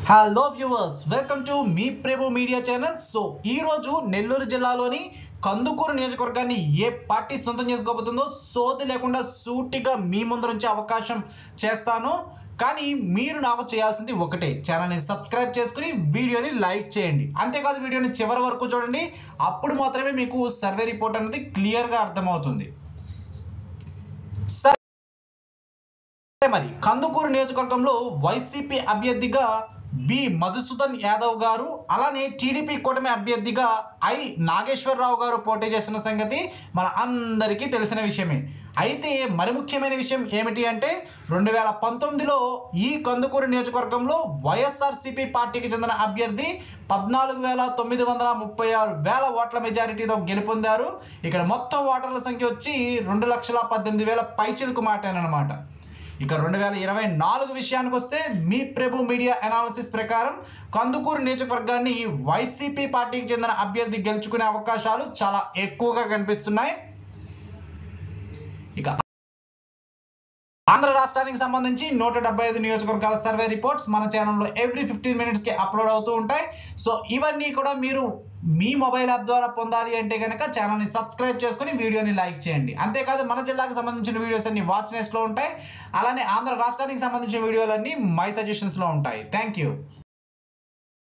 hello viewers welcome to మీ Prema media channel so ఈ రోజు నెల్లూరు జిల్లాలోని కందుకూరు నియోజకవర్గాన్ని ఏ పార్టీ సొంతం చేసుకోబోతుందో సోది లేకుండా సూటిగా మీ ముందు నుంచి అవకాశం చేస్తాను కానీ మీరు నాకు చేయాల్సింది ఒకటే ఛానల్ని సబ్స్క్రైబ్ చేసుకుని వీడియోని లైక్ చేయండి అంతేకాదు వీడియోని చివరి వరకు చూడండి అప్పుడు మాత్రమే మీకు సర్వే రిపోర్ట్ అనేది క్లియర్గా అర్థమవుతుంది సరే మరి కందుకూరు నియోజకవర్గంలో వైసీపీ అభ్యర్థిగా బి మధుసూదన్ యాదవ్ గారు అలానే టీడీపీ కూటమి అభ్యర్థిగా ఐ నాగేశ్వరరావు గారు పోటీ చేసిన సంగతి మన అందరికీ తెలిసిన విషయమే అయితే మరి ముఖ్యమైన విషయం ఏమిటి అంటే రెండు వేల పంతొమ్మిదిలో ఈ కందుకూరు నియోజకవర్గంలో వైఎస్ఆర్సీపీ పార్టీకి చెందిన అభ్యర్థి పద్నాలుగు వేల తొమ్మిది వందల ముప్పై ఆరు వేల ఓట్ల మెజారిటీతో గెలుపొందారు ఇక్కడ మొత్తం ఓటర్ల సంఖ్య వచ్చి రెండు లక్షల పద్దెనిమిది వేల పైచిలుకు మాటానమాట ఇక రెండు వేల ఇరవై నాలుగు విషయానికి వస్తే మీ ప్రభు మీడియా అనాలిసిస్ ప్రకారం కందుకూరు నియోజకవర్గాన్ని వైసీపీ పార్టీకి చెందిన అభ్యర్థి గెలుచుకునే అవకాశాలు చాలా ఎక్కువగా కనిపిస్తున్నాయి ఇక ఆంధ్ర రాష్ట్రానికి సంబంధించి నూట డెబ్బై ఐదు నియోజకవర్గాల సర్వే రిపోర్ట్స్ మన ఛానల్లో ఎవ్రీ ఫిఫ్టీన్ మినిట్స్ కి అప్లోడ్ అవుతూ ఉంటాయి సో ఇవన్నీ కూడా మీరు మీ మొబైల్ యాప్ ద్వారా పొందాలి అంటే కనుక ఛానల్ని సబ్స్క్రైబ్ చేసుకుని వీడియోని లైక్ చేయండి అంతేకాదు మన జిల్లాకు సంబంధించిన వీడియోస్ అన్ని వాచ్ నెస్ట్ లో ఉంటాయి అలానే ఆంధ్ర రాష్ట్రానికి సంబంధించిన వీడియోలన్నీ మై సజెషన్స్ లో ఉంటాయి థ్యాంక్ యూ